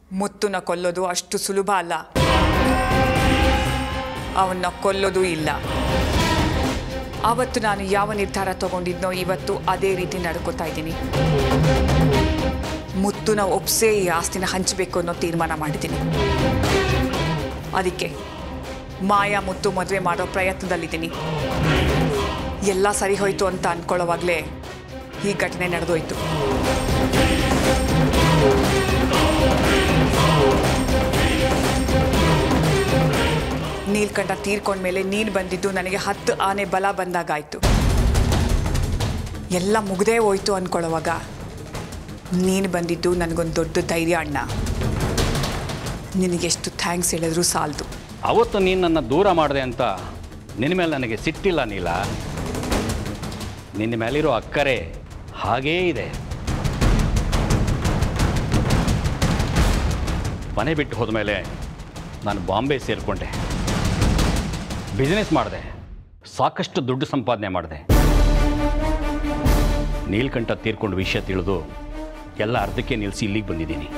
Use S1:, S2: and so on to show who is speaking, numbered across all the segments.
S1: ಮುತ್ತುನ ಕೊಲ್ಲೋದು ಅಷ್ಟು ಸುಲಭ ಅಲ್ಲ ಅವನ್ನ ಕೊಲ್ಲೋದು ಇಲ್ಲ ಆವತ್ತು ನಾನು ಯಾವ ನಿರ್ಧಾರ ತಗೊಂಡಿದ್ನೋ ಇವತ್ತು ಅದೇ ರೀತಿ ನಡ್ಕೋತಾ ಇದ್ದೀನಿ ಮುತ್ತುನ ಒಪ್ಸೇ ಈ ಆಸ್ತಿನ ಹಂಚಬೇಕು ಅನ್ನೋ ತೀರ್ಮಾನ ಮಾಡಿದ್ದೀನಿ ಅದಕ್ಕೆ ಮಾಯಾ ಮುತ್ತು ಮದುವೆ ಮಾಡೋ ಪ್ರಯತ್ನದಲ್ಲಿದ್ದೀನಿ ಎಲ್ಲ ಸರಿ ಹೋಯ್ತು ಅಂತ ಅಂದ್ಕೊಳ್ಳೋವಾಗಲೇ ಈ ಘಟನೆ ನಡೆದೋಯ್ತು ನೀಲ್ಕಂಠ ತೀರ್ಕೊಂಡ್ಮೇಲೆ ನೀನು ಬಂದಿದ್ದು ನನಗೆ ಹತ್ತು ಆನೆ ಬಲ ಬಂದಾಗಾಯ್ತು ಎಲ್ಲ ಮುಗ್ದೇ ಹೋಯ್ತು ಅಂದ್ಕೊಳ್ಳೋವಾಗ ನೀನು ಬಂದಿದ್ದು ನನಗೊಂದು ದೊಡ್ಡ ಧೈರ್ಯ ಅಣ್ಣ ನಿನಗೆಷ್ಟು ಥ್ಯಾಂಕ್ಸ್ ಹೇಳಿದ್ರು ಸಾಲದು
S2: ಅವತ್ತು ನೀನು ನನ್ನ ದೂರ ಮಾಡಿದೆ ಅಂತ ನಿನ್ನ ಮೇಲೆ ನನಗೆ ಸಿಟ್ಟಿಲ್ಲ ನೀಲ ನಿನ್ನ ಮೇಲಿರೋ ಅಕ್ಕರೆ ಹಾಗೇ ಇದೆ ಮನೆ ಬಿಟ್ಟು ಹೋದ್ಮೇಲೆ ನಾನು ಬಾಂಬೆ ಸೇರಿಕೊಂಡೆ ಬಿಸ್ನೆಸ್ ಮಾಡಿದೆ ಸಾಕಷ್ಟು ದುಡ್ಡು ಸಂಪಾದನೆ ಮಾಡಿದೆ ನೀಲ್ಕಂಠ ತೀರ್ಕೊಂಡು ವಿಷಯ ತಿಳಿದು ಎಲ್ಲ ಅರ್ಧಕ್ಕೆ ನಿಲ್ಲಿಸಿ ಇಲ್ಲಿಗೆ ಬಂದಿದ್ದೀನಿ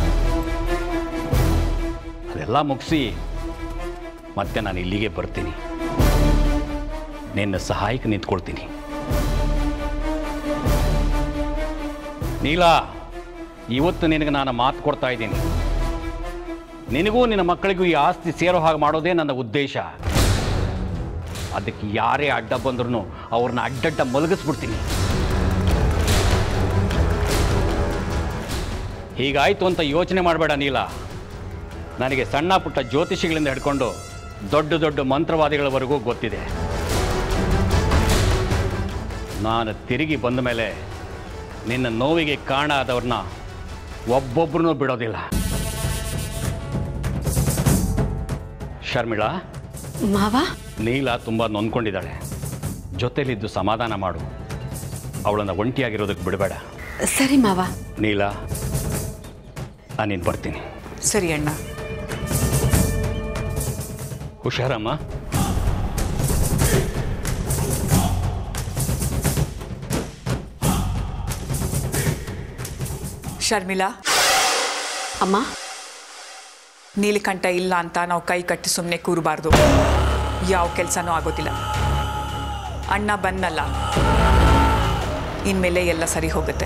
S2: ಅದೆಲ್ಲ ಮುಗಿಸಿ ಮತ್ತೆ ನಾನು ಇಲ್ಲಿಗೆ ಬರ್ತೀನಿ ನಿನ್ನ ಸಹಾಯಕ್ಕೆ ನಿಂತ್ಕೊಳ್ತೀನಿ ನೀಲಾ ಇವತ್ತು ನಿನಗೆ ನಾನು ಮಾತು ಕೊಡ್ತಾ ಇದ್ದೀನಿ ನಿನಗೂ ನಿನ್ನ ಮಕ್ಕಳಿಗೂ ಈ ಆಸ್ತಿ ಸೇರೋ ಹಾಗೆ ಮಾಡೋದೇ ನನ್ನ ಉದ್ದೇಶ ಅದಕ್ಕೆ ಯಾರೇ ಅಡ್ಡ ಬಂದ್ರೂ ಅವ್ರನ್ನ ಅಡ್ಡಡ್ಡ ಮಲಗಿಸ್ಬಿಡ್ತೀನಿ ಹೀಗಾಯ್ತು ಅಂತ ಯೋಚನೆ ಮಾಡಬೇಡ ನೀಲ ನನಗೆ ಸಣ್ಣ ಪುಟ್ಟ ಜ್ಯೋತಿಷಿಗಳಿಂದ ಹಿಡ್ಕೊಂಡು ದೊಡ್ಡ ದೊಡ್ಡ ಮಂತ್ರವಾದಿಗಳವರೆಗೂ ಗೊತ್ತಿದೆ ನಾನು ತಿರುಗಿ ಬಂದ ಮೇಲೆ ನಿನ್ನ ನೋವಿಗೆ ಕಾರಣ ಆದವ್ರನ್ನ ಒಬ್ಬೊಬ್ಬರನ್ನೂ ಬಿಡೋದಿಲ್ಲ ಶರ್ಮಿಳಾ
S3: ಮಾವ
S2: ನೀಲ ತುಂಬ ನೊಂದ್ಕೊಂಡಿದ್ದಾಳೆ ಜೊತೆಲಿದ್ದು ಸಮಾಧಾನ ಮಾಡು ಅವಳನ್ನು ಒಂಟಿಯಾಗಿರೋದಕ್ಕೆ ಬಿಡಬೇಡ
S3: ಸರಿ ಮಾವ
S2: ನೀಲ ನಾನಿನ್ನು ಬರ್ತೀನಿ
S1: ಸರಿ ಅಣ್ಣ
S2: ಹುಷಾರಮ್ಮ
S1: ಶರ್ಮಿಳಾ
S3: ಅಮ್ಮ
S1: ನೀಲಕಂಠ ಇಲ್ಲ ಅಂತ ನಾವು ಕೈ ಕಟ್ಟಿ ಸುಮ್ಮನೆ ಕೂರಬಾರ್ದು ಯಾವ ಕೆಲಸನೂ ಆಗೋದಿಲ್ಲ ಅಣ್ಣ ಬನ್ನಲ್ಲ ಇನ್ಮೇಲೆ ಎಲ್ಲ ಸರಿ ಹೋಗುತ್ತೆ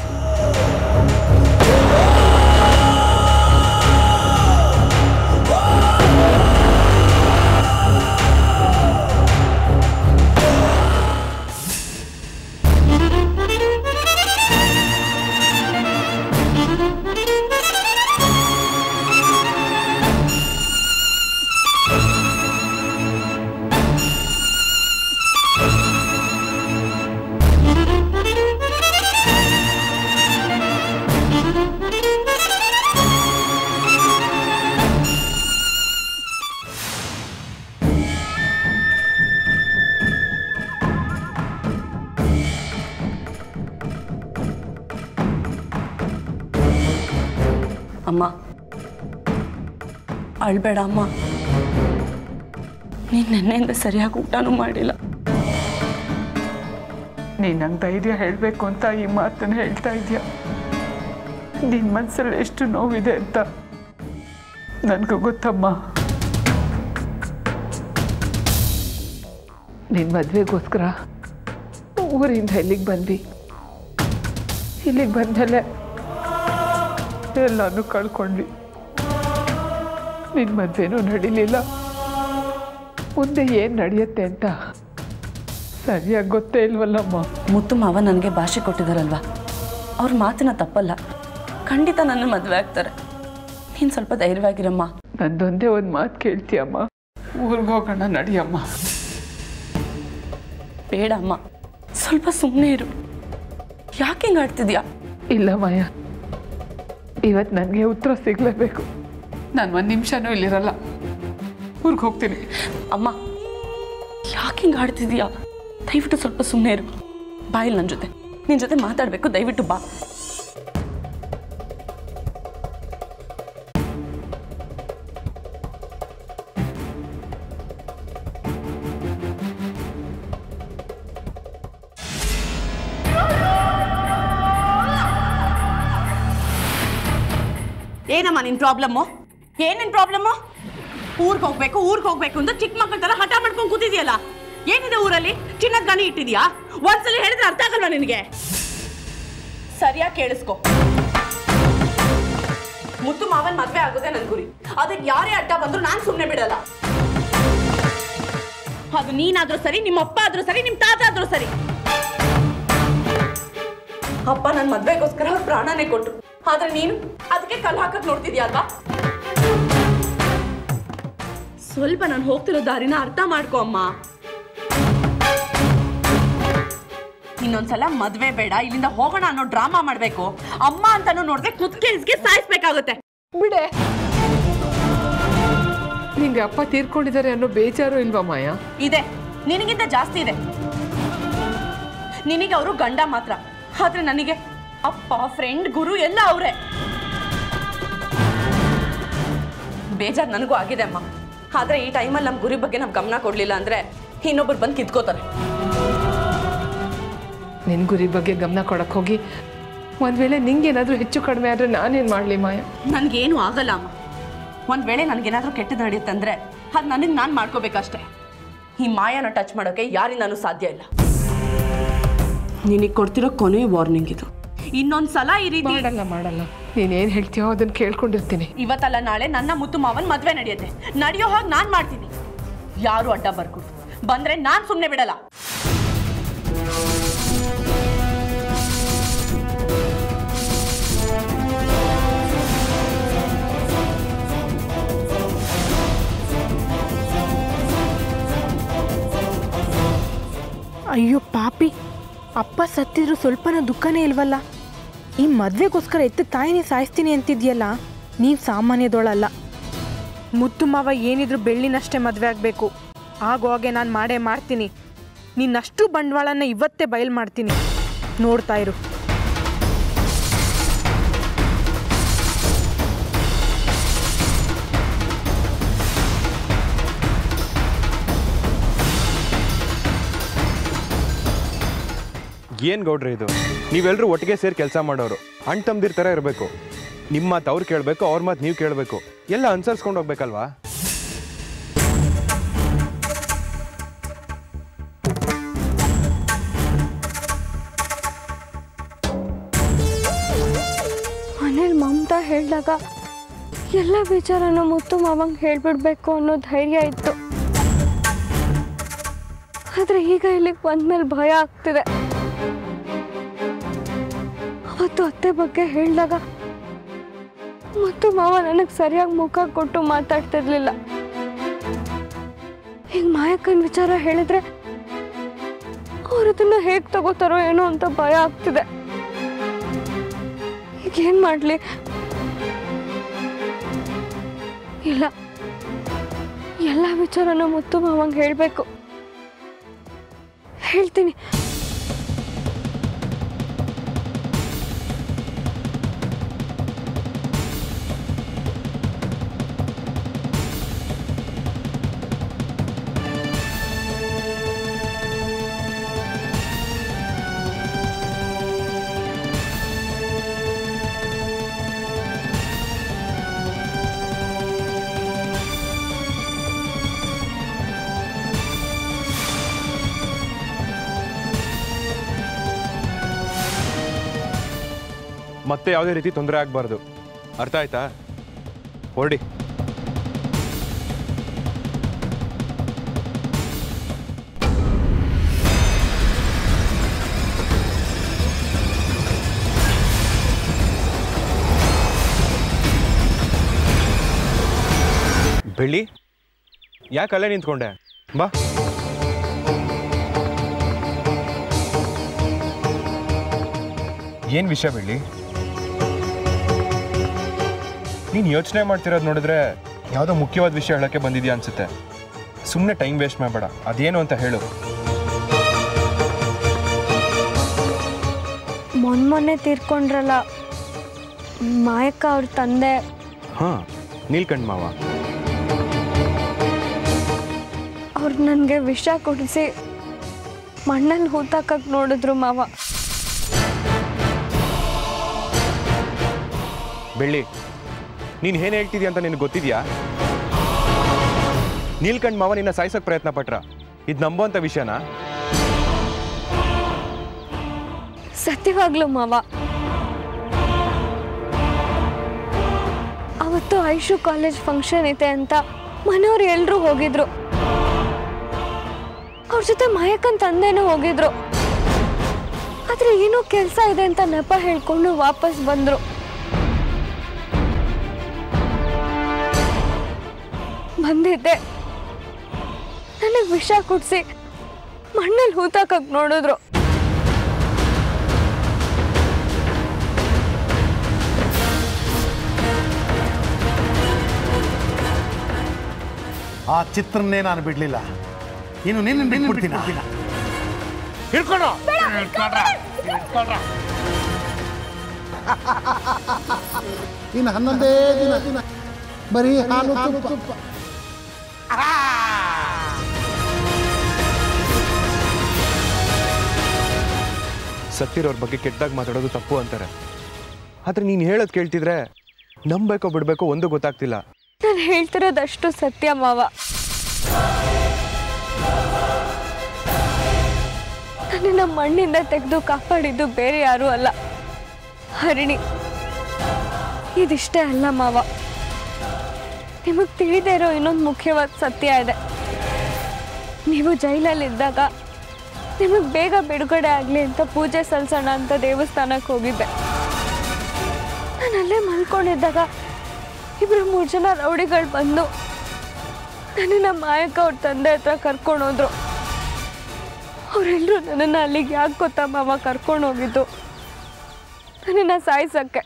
S3: ಅಮ್ಮ ಅಳ್ಬೇಡ ಅಮ್ಮ ನೀನು ನೆನ್ನೆಯಿಂದ ಸರಿಯಾಗಿ ಊಟನೂ ಮಾಡಿಲ್ಲ
S4: ನೀನು ನಂಗೆ ಧೈರ್ಯ ಹೇಳಬೇಕು ಅಂತ ಈ ಮಾತನ್ನು ಹೇಳ್ತಾ ಇದೆಯಾ ನಿನ್ನ ಮನಸ್ಸಲ್ಲಿ ಎಷ್ಟು ನೋವಿದೆ ಅಂತ ನನಗೂ ಗೊತ್ತಮ್ಮ ನಿನ್ನ ಮದುವೆಗೋಸ್ಕರ ಊರಿಂದ ಇಲ್ಲಿಗೆ ಬಂದ್ವಿ ಇಲ್ಲಿಗೆ ಬಂದಮೇಲೆ ಎಲ್ಲನೂ ಕಳ್ಕೊಂಡ್ವಿ ನಿನ್ನ ಮದುವೆನೂ ನಡೀಲಿಲ್ಲ ಮುಂದೆ ಏನು ನಡೆಯುತ್ತೆ ಅಂತ ಸರಿಯಾಗಿ ಗೊತ್ತೇ ಇಲ್ವಲ್ಲಮ್ಮ
S3: ಮುತ್ತು ಮಾವ ನನಗೆ ಭಾಷೆ ಕೊಟ್ಟಿದ್ದಾರಲ್ವಾ ಅವ್ರ ಮಾತಿನ ತಪ್ಪಲ್ಲ ಖಂಡಿತ ನನ್ನ ಮದುವೆ ಆಗ್ತಾರೆ ನೀನು ಸ್ವಲ್ಪ ಧೈರ್ಯವಾಗಿರಮ್ಮ
S4: ನಂದೊಂದೇ ಒಂದು ಮಾತು ಕೇಳ್ತೀಯಮ್ಮ ಊರಿಗೆ ಹೋಗೋಣ ನಡಿಯಮ್ಮ
S3: ಬೇಡ ಅಮ್ಮ ಸ್ವಲ್ಪ ಸುಮ್ಮನೆ ಇರು ಯಾಕೆ ಹಿಂಗೆ ಆಡ್ತಿದ್ಯಾ
S4: ಇಲ್ಲ ಮಾಯ ಇವತ್ತು ನನಗೆ ಉತ್ತರ ಸಿಗಲೇಬೇಕು ನಾನು ಒಂದು ನಿಮಿಷನೂ ಇಲ್ಲಿರಲ್ಲ ಊರಿಗೆ ಹೋಗ್ತೀನಿ
S3: ಅಮ್ಮ ಯಾಕೆ ಹಿಂಗೆ ಆಡ್ತಿದ್ಯಾ ದಯವಿಟ್ಟು ಸ್ವಲ್ಪ ಸುಮ್ಮನೆ ಇರು ಬಾಯಿಲ್ ನನ್ನ ಜೊತೆ ನಿನ್ನ ಜೊತೆ ಮಾತಾಡಬೇಕು ದಯವಿಟ್ಟು ಬಾ ಏನಮ್ಮ ನಿನ್ ಪ್ರಾಬ್ಲಮ್ಮು ಏನ್ ನಿನ್ ಪ್ರಾಬ್ಲಮ್ಮು ಊರ್ಗ್ ಹೋಗ್ಬೇಕು ಊರ್ಗ್ ಹೋಗ್ಬೇಕು ಅಂತ ಚಿಕ್ಕ ಮಕ್ಕಳ ತರ ಹಠ ಮಾಡ್ಕೊಂಡು ಕೂತಿದ್ಯಲ್ಲ ಏನಿದೆ ಊರಲ್ಲಿ ಚಿನ್ನದ ಗಣಿ ಇಟ್ಟಿದ್ಯಾ ಒಂದ್ಸಲಿ ಹೇಳಿದ್ರೆ ಅರ್ಥ ಆಗಲ್ವಾ ನಿನಗೆ ಸರಿಯಾಗಿ ಕೇಳಿಸ್ಕೊ ಮುತ್ತು ಮಾವನ್ ಮದ್ವೆ ಆಗೋದೇ ನನ್ ಗುರಿ ಅದಕ್ಕೆ ಯಾರೇ ಅಡ್ಡ ಬಂದ್ರು ನಾನ್ ಸುಮ್ನೆ ಬಿಡಲ್ಲ ಅದು ನೀನಾದ್ರೂ ಸರಿ ನಿಮ್ಮ ಅಪ್ಪ ಆದ್ರೂ ಸರಿ ನಿಮ್ ತಾತ ಆದ್ರೂ ಸರಿ ಅಪ್ಪ ನನ್ನ ಮದ್ವೆಗೋಸ್ಕರ ಅವ್ರ ಪ್ರಾಣನೇ ಕೊಟ್ರು ಆದ್ರೆ ನೀನು ಅದಕ್ಕೆ ಕಲ್ ಹಾಕಕ್ ನೋಡ್ತಿದ್ಯಾ ಅಲ್ವಾ ಸ್ವಲ್ಪ ನಾನು ಹೋಗ್ತಿರೋ ದಾರಿನ ಅರ್ಥ ಮಾಡ್ಕೊ ಅಮ್ಮ ಇನ್ನೊಂದ್ಸಲ ಮದ್ವೆ ಬೇಡ ಇಲ್ಲಿಂದ ಹೋಗೋಣ ಅನ್ನೋ ಡ್ರಾಮಾ ಮಾಡ್ಬೇಕು ಅಮ್ಮ ಅಂತಾನು ನೋಡ್ದೆ ಕುತ್ಕೆಲ್ಸ್ಗೆ ಸಾಯಿಸ್ಬೇಕಾಗುತ್ತೆ
S4: ಬಿಡೆ ನಿಂಗೆ ಅಪ್ಪ ತೀರ್ಕೊಂಡಿದ್ದಾರೆ ಅನ್ನೋ ಬೇಜಾರು ಇಲ್ವಾ ಮಾಯಾ
S3: ಇದೆ ನಿನಗಿಂತ ಜಾಸ್ತಿ ಇದೆ ನಿನಗೆ ಅವರು ಗಂಡ ಮಾತ್ರ ಆದ್ರೆ ನನಗೆ ಅಪ್ಪ ಫ್ರೆಂಡ್ ಗುರು ಎಲ್ಲ ಅವರೇ ಬೇಜಾರು ನನಗೂ ಆಗಿದೆ ಅಮ್ಮ ಆದ್ರೆ ಈ ಟೈಮಲ್ಲಿ ನಮ್ಮ ಗುರಿ ಬಗ್ಗೆ ನಾವು ಗಮನ ಕೊಡ್ಲಿಲ್ಲ ಅಂದ್ರೆ ಇನ್ನೊಬ್ರು ಬಂದು ಕಿತ್ಕೋತಾರೆ
S4: ನಿನ್ ಗುರಿ ಬಗ್ಗೆ ಗಮನ ಕೊಡಕ್ ಹೋಗಿ ಒಂದ್ ವೇಳೆ ನಿಂಗೇನಾದ್ರೂ ಹೆಚ್ಚು ಕಡಿಮೆ ಆದ್ರೆ ನಾನೇನ್ ಮಾಡ್ಲಿ ಮಾಯಾ
S3: ನನಗೇನು ಆಗಲ್ಲ ಅಮ್ಮ ಒಂದ್ ವೇಳೆ ನನಗೇನಾದ್ರೂ ಕೆಟ್ಟದ್ದು ನಡೆಯುತ್ತಂದ್ರೆ ಅದು ನನಗೆ ನಾನು ಮಾಡ್ಕೋಬೇಕಷ್ಟೆ ಈ ಮಾಯನ ಟಚ್ ಮಾಡೋಕೆ ಯಾರಿಂದನೂ ಸಾಧ್ಯ ಇಲ್ಲ ನಿನಗೆ ಕೊಡ್ತಿರೋ ಕೊನೆ ವಾರ್ನಿಂಗ್ ಇದು ಇನ್ನೊಂದ್ಸಲ ಈ ರೀತಿ
S4: ಮಾಡಲ್ಲ ಮಾಡಲ್ಲ ನೀನೇನ್ ಹೇಳ್ತೀಯೋ ಅದನ್ನ ಕೇಳ್ಕೊಂಡಿರ್ತೀನಿ
S3: ಇವತ್ತಲ್ಲ ನಾಳೆ ನನ್ನ ಮುತ್ತು ಮಾವನ್ ಮದ್ವೆ ನಡೆಯುತ್ತೆ ನಡೆಯೋ ಹಾಗೆ ನಾನ್ ಮಾಡ್ತೀನಿ ಯಾರು ಅಡ್ಡ ಬರ್ಕೊಡು ಬಂದ್ರೆ ನಾನ್ ಸುಮ್ನೆ ಬಿಡಲ್ಲ
S5: ಅಯ್ಯೋ ಪಾಪಿ ಅಪ್ಪ ಸತ್ತಿದ್ರು ಸ್ವಲ್ಪನ ದುಃಖನೇ ಇಲ್ವಲ್ಲ ಈ ಮದ್ವೆಗೋಸ್ಕರ ಎತ್ತ ತಾಯಿನೇ ಸಾಯಿಸ್ತೀನಿ ಅಂತಿದ್ಯಲ್ಲ ನೀವು ಸಾಮಾನ್ಯದೋಳಲ್ಲ ಮುತ್ತು ಮಾವ ಏನಿದ್ರು ಬೆಳ್ಳಿನಷ್ಟೇ ಮದುವೆ ಆಗಬೇಕು ಆಗೋಗೆ ನಾನು ಮಾಡೇ ಮಾಡ್ತೀನಿ ನಿನ್ನಷ್ಟು ಬಂಡವಾಳನ ಇವತ್ತೇ ಬಯಲು ಮಾಡ್ತೀನಿ ನೋಡ್ತಾ ಇರು
S6: ಏನು ಗೌಡ್ರಿ ಇದು ನೀವೆಲ್ಲರೂ ಒಟ್ಟಿಗೆ ಸೇರಿ ಕೆಲಸ ಮಾಡೋರು ಅಣ್ಣ ತಮ್ದಿರ್ ಥರ ಇರಬೇಕು ನಿಮ್ಮ ಮಾತು ಅವ್ರು ಕೇಳಬೇಕು ಅವ್ರ ಮಾತು ನೀವು ಕೇಳಬೇಕು ಎಲ್ಲ ಅನುಸರಿಸ್ಕೊಂಡು ಹೋಗ್ಬೇಕಲ್ವಾ
S7: ಮನೇಲಿ ಮಮತಾ ಹೇಳಿದಾಗ ಎಲ್ಲ ವಿಚಾರನ ಮುತ್ತು ಮಾವಂಗೆ ಹೇಳ್ಬಿಡ್ಬೇಕು ಅನ್ನೋ ಧೈರ್ಯ ಇತ್ತು ಆದ್ರೆ ಈಗ ಇಲ್ಲಿಗೆ ಬಂದ್ಮೇಲೆ ಭಯ ಆಗ್ತಿದೆ ಅವತ್ತು ಅತ್ತೆ ಬಗ್ಗೆ ಹೇಳಿದಾಗ ಮುತ್ತು ಮಾವ ನನಗೆ ಸರಿಯಾಗಿ ಮುಖ ಕೊಟ್ಟು ಮಾತಾಡ್ತಿರ್ಲಿಲ್ಲ ಈಗ ಮಾಯಕ್ಕನ ವಿಚಾರ ಹೇಳಿದ್ರೆ ಅವ್ರು ಅದನ್ನ ಹೇಗೆ ತಗೋತಾರೋ ಏನೋ ಅಂತ ಭಯ ಆಗ್ತಿದೆ ಈಗ ಏನ್ ಮಾಡ್ಲಿ ಇಲ್ಲ ಎಲ್ಲ ವಿಚಾರನ ಮುತ್ತು ಮಾವಂಗೆ ಹೇಳ್ಬೇಕು ಹೇಳ್ತೀನಿ
S6: ಮತ್ತೆ ಯಾವುದೇ ರೀತಿ ತೊಂದರೆ ಆಗಬಾರ್ದು ಅರ್ಥ ಆಯ್ತಾ ಹೊರಡಿ ಬೆಳ್ಳಿ ಯಾಕೆ ಅಲ್ಲೇ ನಿಂತ್ಕೊಂಡೆ ಬಾ ಏನು ವಿಷಯ ಬೆಳ್ಳಿ ನೀನು ಯೋಚನೆ ಮಾಡ್ತಿರೋದು ನೋಡಿದ್ರೆ ಯಾವುದೋ ಮುಖ್ಯವಾದ ವಿಷಯ ಹೇಳೋಕ್ಕೆ ಬಂದಿದ್ಯಾ ಅನ್ಸುತ್ತೆ ಸುಮ್ಮನೆ ಟೈಮ್ ವೇಸ್ಟ್ ಮಾಡಬೇಡ ಅದೇನು ಅಂತ ಹೇಳು
S7: ಮೊನ್ನೆ ತೀರ್ಕೊಂಡ್ರಲ್ಲ ಮಾಯಕ್ಕ ಅವ್ರ ತಂದೆ
S6: ಹಾಂ ನೀಲ್ಕಂಠ್ ಮಾವ
S7: ಅವ್ರು ನನಗೆ ವಿಷ ಕುಡಿಸಿ ಮಣ್ಣಲ್ಲಿ ಹೂತಾಕಕ್ಕೆ ನೋಡಿದ್ರು ಮಾವ
S6: ಬೆಳ್ಳಿ ನೀನು ಏನು ಹೇಳ್ತಿದ್ಯಾ ಅಂತ ನಿನಗೆ ಗೊತ್ತಿದ್ಯಾ ನೀಲ್ಕಂಡ್ ಮಾವ ನಿನ್ನ ಸಾಯಿಸೋಕೆ ಪ್ರಯತ್ನ ಪಟ್ರ ಇದು ನಂಬೋಂಥ ವಿಷಯನಾ
S7: ಸತ್ಯವಾಗ್ಲೂ ಮಾವ ಅವತ್ತು ಐಶು ಕಾಲೇಜ್ ಫಂಕ್ಷನ್ ಇದೆ ಅಂತ ಮನೆಯವ್ರು ಎಲ್ರೂ ಹೋಗಿದ್ರು ಅವ್ರ ಜೊತೆ ಮಾಯಕ್ಕನ್ ತಂದೆನೂ ಹೋಗಿದ್ರು ಆದ್ರೆ ಏನೋ ಕೆಲಸ ಇದೆ ಅಂತ ನೆಪ ಹೇಳ್ಕೊಂಡು ವಾಪಸ್ ಬಂದ್ರು ಬಂದಿದ್ದೆ ನನಗೆ ವಿಷ ಕುಡ್ಸಿ ಮಣ್ಣಲ್ಲಿ ಹೂತಾಕಕ್ ನೋಡಿದ್ರು
S8: ಆ ಚಿತ್ರನ್ನೇ ನಾನು ಬಿಡ್ಲಿಲ್ಲ ಇನ್ನು ನಿನ್ನ ಬಿಟ್ಬಿಡ್ತೀನಿ ಹಿಡ್ಕೊಂಡು
S9: ಇನ್ನು ಹನ್ನೊಂದೇ ದಿನ ದಿನ ಬರೀ ಹಾಲು ತುಪ್ಪ
S6: ಸತ್ತಿರೋರ್ ಬಗ್ಗೆ ಕೆಟ್ಟದಾಗ ಮಾತಾಡೋದು ತಪ್ಪು ಅಂತಾರೆ ಆದ್ರೆ ನೀನು ಹೇಳೋದು ಕೇಳ್ತಿದ್ರೆ ನಂಬೇಕೋ ಬಿಡಬೇಕೋ ಒಂದು ಗೊತ್ತಾಗ್ತಿಲ್ಲ
S7: ನಾನು ಹೇಳ್ತಿರೋದಷ್ಟು ಸತ್ಯ ಮಾವ ನನ್ನನ್ನ ಮಣ್ಣಿಂದ ತೆಗೆದು ಕಾಪಾಡಿದ್ದು ಬೇರೆ ಯಾರೂ ಅಲ್ಲ ಹರಿಣಿ ಇದಿಷ್ಟೇ ಅಲ್ಲ ಮಾವ ನಿಮಗೆ ತಿಳಿದೇ ಇರೋ ಇನ್ನೊಂದು ಮುಖ್ಯವಾದ ಸತ್ಯ ಇದೆ ನೀವು ಜೈಲಲ್ಲಿದ್ದಾಗ ನಿಮಗೆ ಬೇಗ ಬಿಡುಗಡೆ ಆಗಲಿ ಅಂತ ಪೂಜೆ ಸಲ್ಲಿಸೋಣ ಅಂತ ದೇವಸ್ಥಾನಕ್ಕೆ ಹೋಗಿದ್ದೆ ನಾನು ಅಲ್ಲೇ ಮಲ್ಕೊಂಡಿದ್ದಾಗ ಇಬ್ರು ಮೂರು ಜನ ರೌಡಿಗಳು ಬಂದು ನನ್ನನ್ನ ಮಾಯಕ್ಕ ಅವ್ರ ತಂದೆ ಹತ್ರ ಕರ್ಕೊಂಡು ಹೋದ್ರು ಅವರೆಲ್ಲರೂ ನನ್ನನ್ನು ಅಲ್ಲಿಗೆ ಯಾಕೆ ಗೊತ್ತಾ ಮಾವ ಕರ್ಕೊಂಡು ಹೋಗಿದ್ದು ನನ್ನನ್ನು ಸಾಯಿಸಕ್ಕೆ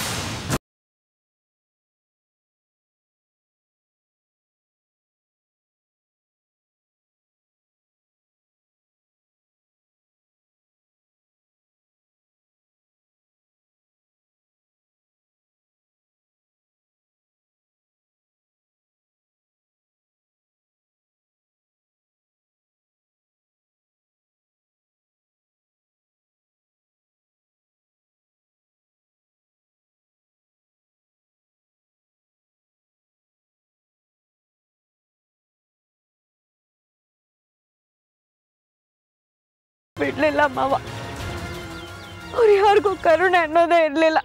S7: ಬಿಡ್ಲಿಲ್ಲ ಮಾವ ಅವ್ರು ಯಾರಿಗೂ ಕರುಣೆ ಅನ್ನೋದೇ ಇರಲಿಲ್ಲ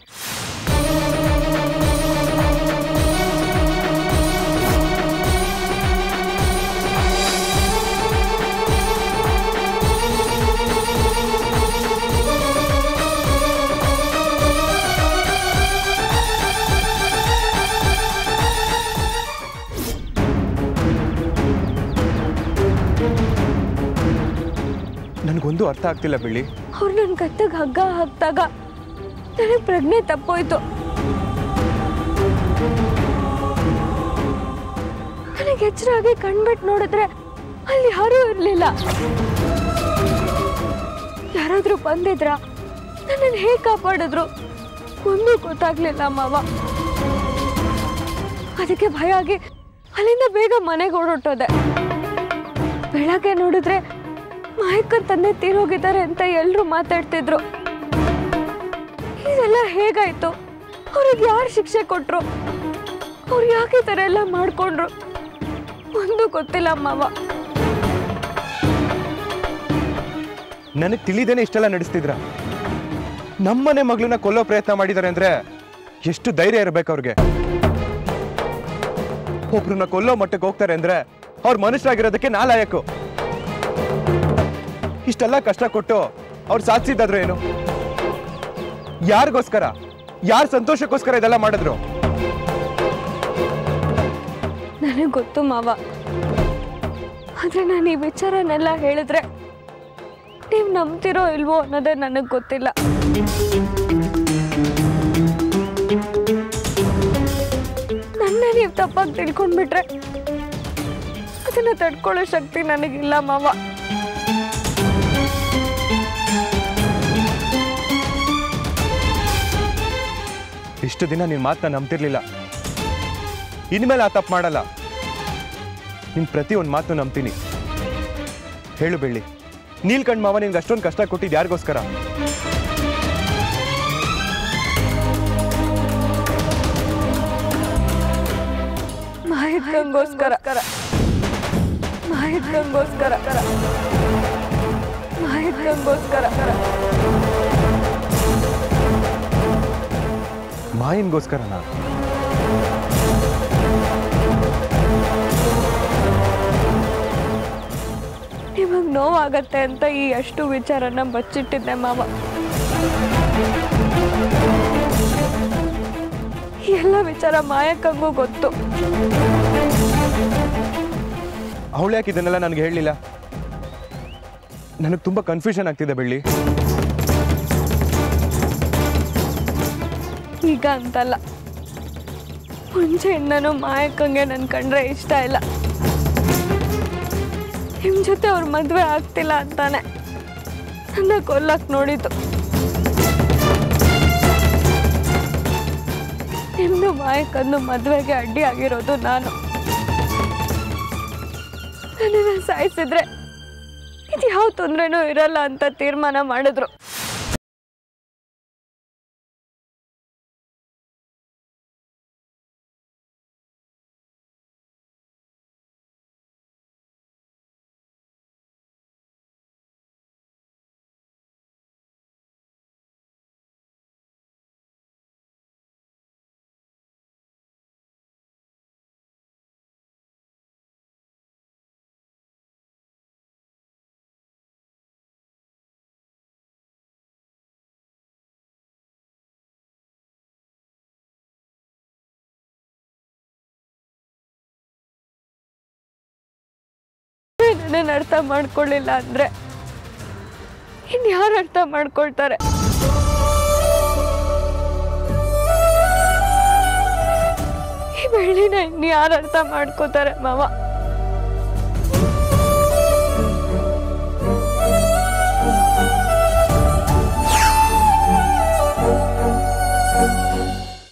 S6: ನನಗೊಂದು ಅರ್ಥ ಆಗ್ತಿಲ್ಲ ಬೆಳ್ಳಿ
S7: ಅವ್ರು ನನ್ನ ಕತ್ತಿಗೆ ಹಗ್ಗ ಹಾಕ್ದಾಗ ನನಗೆ ಪ್ರಜ್ಞೆ ತಪ್ಪೋಯ್ತು ನನಗೆ ಎಚ್ಚರಾಗಿ ಕಣ್ಬಿಟ್ಟು ನೋಡಿದ್ರೆ ಅಲ್ಲಿ ಯಾರೂ ಇರಲಿಲ್ಲ ಯಾರಾದ್ರೂ ಬಂದಿದ್ರ ನನ್ನನ್ನು ಹೇಗೆ ಕಾಪಾಡಿದ್ರು ಒಂದು ಗೊತ್ತಾಗ್ಲಿಲ್ಲ ಮಾವ ಅದಕ್ಕೆ ಭಯ ಆಗಿ ಅಲ್ಲಿಂದ ಬೇಗ ಮನೆಗೆ ಓಡೋಟೋದೆ ಬೆಳಗ್ಗೆ ನೋಡಿದ್ರೆ ಮಾಯಕ್ಕನ್ ತಂದೆ ತೀರೋಗಿದ್ದಾರೆ ಅಂತ ಎಲ್ಲರೂ ಮಾತಾಡ್ತಿದ್ರು ಇದೆಲ್ಲ ಹೇಗಾಯ್ತು ಅವ್ರಿಗೆ ಯಾರು ಶಿಕ್ಷೆ ಕೊಟ್ರು ಅವ್ರು ಯಾಕೆ ಈ ಥರ ಎಲ್ಲ ಮಾಡ್ಕೊಂಡ್ರು ಒಂದು ಗೊತ್ತಿಲ್ಲ ಮಾವ
S6: ನನಗೆ ತಿಳಿದೇನೆ ಇಷ್ಟೆಲ್ಲ ನಡೆಸ್ತಿದ್ರ ನಮ್ಮನೆ ಮಗಳನ್ನ ಕೊಲ್ಲೋ ಪ್ರಯತ್ನ ಮಾಡಿದ್ದಾರೆ ಅಂದ್ರೆ ಎಷ್ಟು ಧೈರ್ಯ ಇರ್ಬೇಕು ಅವ್ರಿಗೆ ಒಬ್ರನ್ನ ಕೊಲ್ಲೋ ಮಟ್ಟಕ್ಕೆ ಹೋಗ್ತಾರೆ ಅಂದ್ರೆ ಅವ್ರ ಮನುಷ್ಯರಾಗಿರೋದಕ್ಕೆ ನಾಲಾಯಕು ಇಷ್ಟೆಲ್ಲ ಕಷ್ಟ ಕೊಟ್ಟು ಅವ್ರು ಸಾಧಿಸಿದ್ದಾದ್ರು ಏನು ಯಾರಿಗೋಸ್ಕರ ಯಾರ ಸಂತೋಷಕ್ಕೋಸ್ಕರ ಇದೆಲ್ಲ ಮಾಡಿದ್ರು
S7: ನನಗೆ ಗೊತ್ತು ಮಾವ ಆದ್ರೆ ನಾನು ಈ ವಿಚಾರನೆಲ್ಲ ಹೇಳಿದ್ರೆ ನೀವು ನಂಬ್ತಿರೋ ಇಲ್ವೋ ಅನ್ನೋದೇ ನನಗೆ ಗೊತ್ತಿಲ್ಲ ನನ್ನ ನೀವು ತಪ್ಪಾಗಿ ತಿಳ್ಕೊಂಡ್ಬಿಟ್ರೆ ಅದನ್ನ ತಡ್ಕೊಳ್ಳೋ ಶಕ್ತಿ ನನಗಿಲ್ಲ ಮಾವ
S6: ಇಷ್ಟು ದಿನ ನಿನ್ನ ಮಾತನ್ನ ನಂಬ್ತಿರ್ಲಿಲ್ಲ ಇನ್ಮೇಲೆ ಆ ತಪ್ಪು ಮಾಡಲ್ಲ ನಿನ್ ಪ್ರತಿ ಒಂದು ಮಾತು ನಂಬ್ತೀನಿ ಹೇಳು ಬೆಳ್ಳಿ ನೀಲ್ಕಂಡ್ ಮಾವ ನಿನ್ಗೆ ಅಷ್ಟೊಂದು ಕಷ್ಟ ಕೊಟ್ಟಿದ್ದು ಯಾರಿಗೋಸ್ಕರ
S7: ಮಾಯಕ್ಕಂಗೋಸ್ಕರ ಮಾಯಕ್ಕಂಗೋಸ್ಕರ ಮಾಯಕ್ಕಂಗೋಸ್ಕರ
S6: ಮಾಯನ್ಗೋಸ್ಕರನಾ
S7: ನಿಮಗೆ ನೋವಾಗತ್ತೆ ಅಂತ ಈ ಅಷ್ಟು ವಿಚಾರನ ಬಚ್ಚಿಟ್ಟಿದ್ದೆ ಮಾವ ಈ ಎಲ್ಲ ವಿಚಾರ ಮಾಯಕ್ಕಂಗೂ ಗೊತ್ತು
S6: ಅವಳು ಯಾಕೆ ಇದನ್ನೆಲ್ಲ ನನಗೆ ಹೇಳಲಿಲ್ಲ ನನಗೆ ತುಂಬ ಕನ್ಫ್ಯೂಷನ್ ಆಗ್ತಿದೆ ಬೆಳ್ಳಿ
S7: ಈಗ ಅಂತಲ್ಲ ಮುಂಚೆಯಿಂದನೂ ಮಾಯಕ್ಕಂಗೆ ನನ್ ಕಂಡ್ರೆ ಇಷ್ಟ ಇಲ್ಲ ನಿಮ್ ಜೊತೆ ಅವ್ರ ಮದ್ವೆ ಆಗ್ತಿಲ್ಲ ಅಂತಾನೆ ನನ್ನ ಕೊಲ್ಲಕ್ ನೋಡಿತು ನಿಮ್ದು ಮಾಯಕ್ಕಂದು ಮದ್ವೆಗೆ ಅಡ್ಡಿ ಆಗಿರೋದು ನಾನು ನನ್ನನ್ನ ಸಾಯಿಸಿದ್ರೆ ಇದು ಯಾವ ತೊಂದ್ರೆನೂ ಇರಲ್ಲ ಅಂತ ತೀರ್ಮಾನ ಮಾಡಿದ್ರು ನನ್ನನ್ನು ಅರ್ಥ ಮಾಡ್ಕೊಳ್ಳಿಲ್ಲ ಅಂದ್ರೆ ಇನ್ಯಾರು ಅರ್ಥ ಮಾಡ್ಕೊಳ್ತಾರೆ ಈ ಬೆಳ್ಳಿನ ಇನ್ಯಾರು ಅರ್ಥ ಮಾಡ್ಕೋತಾರೆ ಮಾವ